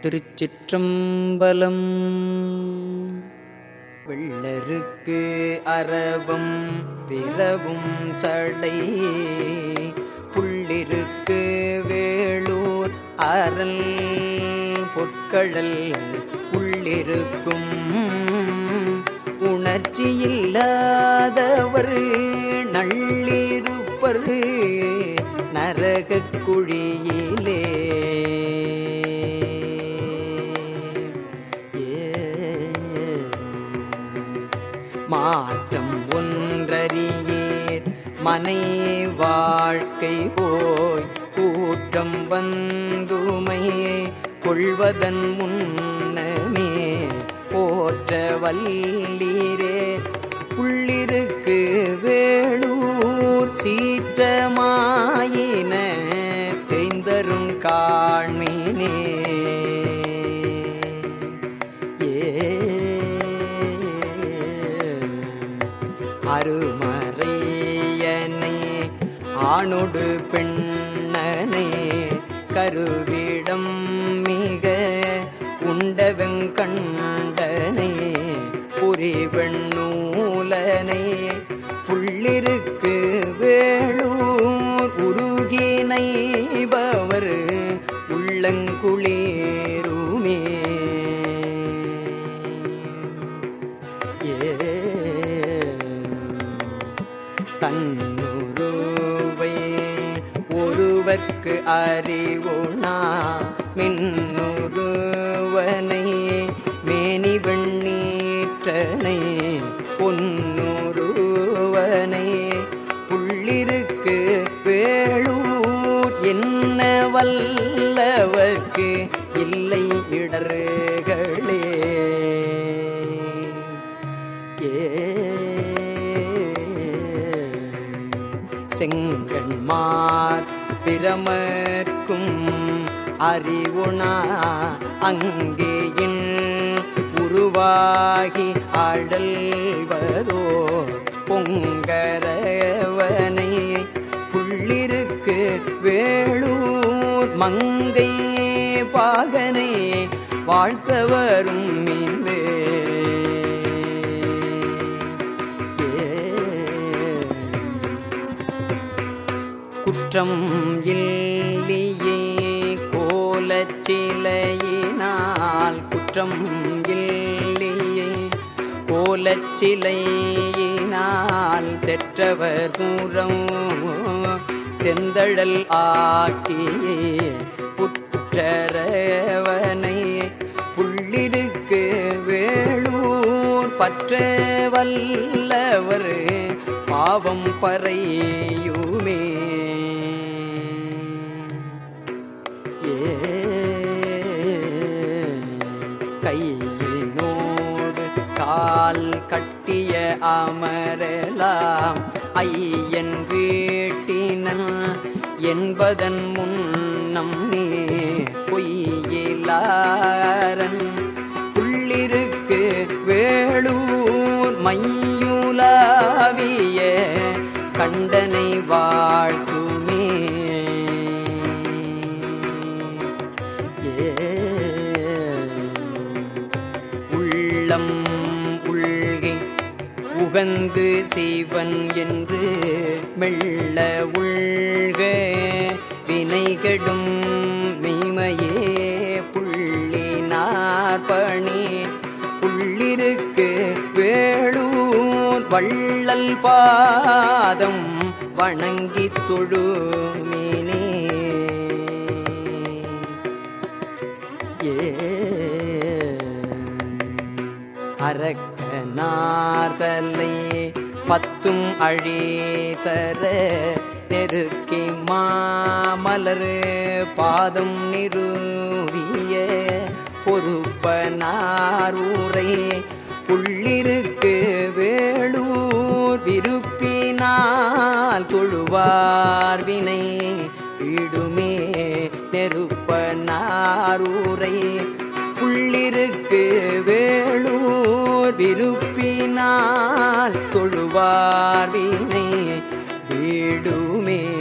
திருச்சிற்றம்பலம் வெள்ளருக்கு அரவம் பிறவும் சடை புள்ளிருக்கு வேளூர் அரண் பொற்கழல் உள்ளிருக்கும் உணர்ச்சியில்லாதவர் நள்ளிருப்பர் நரகக் குழியிலே மாற்றம் ஒன்றறியேர் மனை வாழ்க்கை போய் கூற்றம் வந்துமை கொள்வதன் முன்னமே போற்ற வல்லீரே உள்ளிருக்கு வேளூர் சீற்றமாயின தேய்ந்தரும் காண்மீனே அருமறையனை ஆணொடு பெண்ணனை கருவிடம் மிக உண்டவெங்கண்டனை புரிவெண்ணூலனை புள்ளிருக்கு வேளூர் உருகினை பவர் உள்ளங்குளேருமே தன்னுருவை ஒருவர்க்கு அறிவுணா மின்னுருவனை மேனி வெண்ணீற்றனை பொன்னுருவனை புள்ளிருக்கு வேளூர் என்ன வல்லவர்க்கு இல்லை இடர்களே செங்கண்மார் பிரமர்க்கும் அறிவுணா அங்கேயின் உருவாகி அடல்வதோ பொங்கரவனை புள்ளிருக்கு வேளூர் மங்கை பாகனை வாழ்த்தவரும் மீன்வே குற்றம் இல்லையே கோலச்சிலையினால் குற்றம் இல்லையே கோலச்சிலையினால் செற்றவர் கூறம் செந்தழல் ஆக்கியே புற்றரவனை புள்ளிருக்கு வேளூர் பற்ற வல்லவர் பாவம் பறையுமே கையினோடு கால் கட்டிய அமரலாம் ஐயன் வீட்டினன் என்பதன் முன்னம் நீ பொய்யிலாரன் புள்ளிருக்கு வேளூர் மையுலாவிய கண்டனை வாழ்த்துமே உள்ளம் உள்கை உகந்து செய்வன் என்று மெல்ல உள்க வினைகடும் மெய்மையே புள்ளினார் பணி புள்ளிருக்கு வேளூர் வள்ளல் பாதம் வணங்கி தொழுமினே அரக்கனார்தலை பத்தும் அழிதர நெருக்கி மாமலர் பாதம் நிறுவிய பொதுப்பனாரூரை புள்ளிருக்கு வேளூர் விருப்பினால் தொழுவார் வினை இடுமே நெருப்பனாரூரை புள்ளிருக்கு வேளூர் விருப்பினால் தொழுவார் வினை வீடுமே